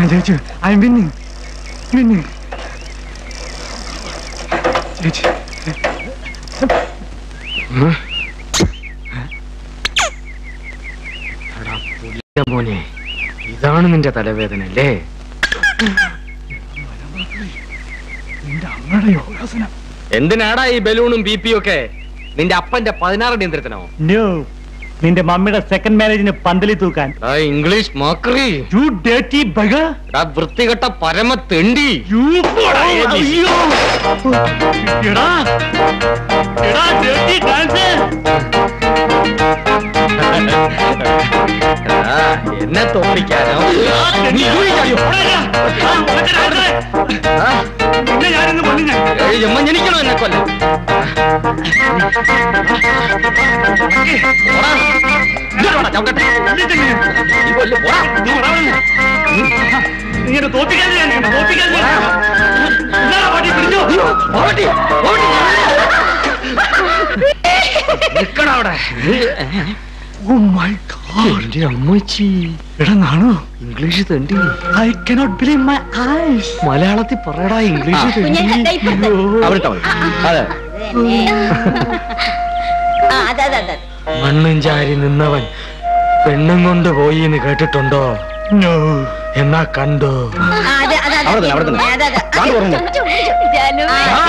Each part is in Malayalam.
ഞാൻ ജയിച്ചു ഐ എം വിന്നിങ് വിന്നിങ് ജയിച്ചു എടാ, പുലിയുടെ മോനെ ഇതാണ് നിന്റെ തലവേദന അല്ലേ നിന്റെ അമ്മയുടെ യോഗാസനം എന്തിനാടാ ഈ ബലൂണും ബി പിയും ഒക്കെ നിന്റെ അപ്പന്റെ പതിനാറ് നിയന്ത്രിതനോ നോ നിന്റെ മമ്മിയുടെ സെക്കൻഡ് മാരേജിന് പന്തലി തൂക്കാൻ എടാ, ഇംഗ്ലീഷ് മാക്രി യു ഡേറ്റി ബഗ എടാ വൃത്തികെട്ട പരമ തെണ്ടി യു അയ്യോ എടാ എടാ ഡേറ്റി ഡാൻസ് എടാ, എന്നെ തോപ്പിക്കാനോ നീ ഊരി ചാടിയോ? ആ, നിന്നെ ഞാനിന്ന് കൊല്ലു ഞാൻ ഏഴ് ജന്മം ജനിക്കണോ എന്നെ കൊല്ലം പോടാ. ഇങ്ങോട്ട് വാടാ, ചവിട്ടട്ടെ. നീ കൊല്ല്, പോടാ. നീ എന്നെ തോപ്പിക്കാൻ ഞാൻ തോപ്പിക്കാൻ പാട്ടി പിടിച്ചോ പോവട്ടെ, പോവട്ടെ. നിക്കടാ അവിടെ ഓ മൈ ഗോഡ് എന്റെ അമ്മച്ചി എടാ നാണു ഇംഗ്ലീഷ് തെണ്ടി I cannot believe my eyes മലയാളത്തിൽ പറയടാ ഇംഗ്ലീഷ് കുഞ്ഞെ, ദാ ഇപ്പുറത്ത്. അതെ ആ, അതെ അതെ അതെ മണ്ണും ചാരി നിന്നവൻ പെണ്ണും കൊണ്ട് പോയി എന്ന് കേട്ടിട്ടുണ്ടോ നോ എന്നാ കണ്ടോ ആ, അതെ അതെ അതെ അവിടെ തന്നെ, അവിടെ തന്നെ. അതെ, അതെ. വാ, തുറന്നു. ചുമച്ചു, ചുമച്ചു. ജാനു.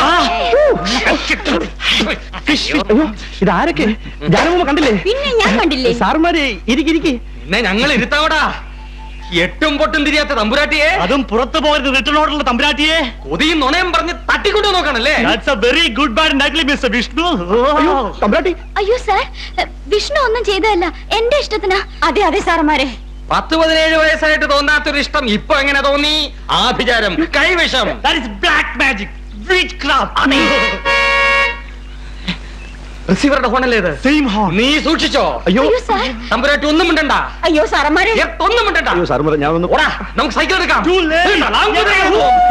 ഇതാരൊക്കെ ജാനമ്മ കണ്ടില്ലേ പിന്നെ ഞാൻ കണ്ടില്ലേ സാറുമാരെ ഇരിക്കിരിക്കി പിന്നെ ഞങ്ങൾ ഇരുത്താവടാ എട്ടും പൊട്ടും തിരിയാത്ത തമ്പുരാട്ടിയെ അതും പുറത്തു പോകരുത് റിട്ടേൺ ഓർഡറുള്ള തമ്പുരാട്ടിയെ കൊതിയും നുണയും പറഞ്ഞ് തട്ടിക്കൊണ്ടു നോക്കണല്ലേ that's a very good bad ugly mister Vishnu തമ്പുരാട്ടി അയ്യോ സാർ വിഷ്ണു ഒന്നും ചെയ്തതല്ല എന്റെ ഇഷ്ടത്തിനാ അതെ അതെ സാറന്മാരെ പത്ത് പതിനേഴ് വയസ്സായിട്ട് തോന്നാത്തൊരു ഇഷ്ടം ഇപ്പൊ എങ്ങനെ തോന്നി ആഭിചാരം കൈവിഷം that is black magic witchcraft റിസീവറുടെ ഫോണല്ലേ ഇത് സെയിം ഹോൺ നീ സൂക്ഷിച്ചോ അയ്യോ സാർ തമ്പുരാട്ടി ഒന്നും മിണ്ടണ്ട അയ്യോ സാറന്മാരെ ഒന്നും മിണ്ടണ്ട സാറുമാരെ ഞാൻ ഒന്ന് ഓടാ നമുക്ക് സൈക്കിൾ എടുക്കാം Too late. ഏയ്, നാലാം കുതിരയെ പോ.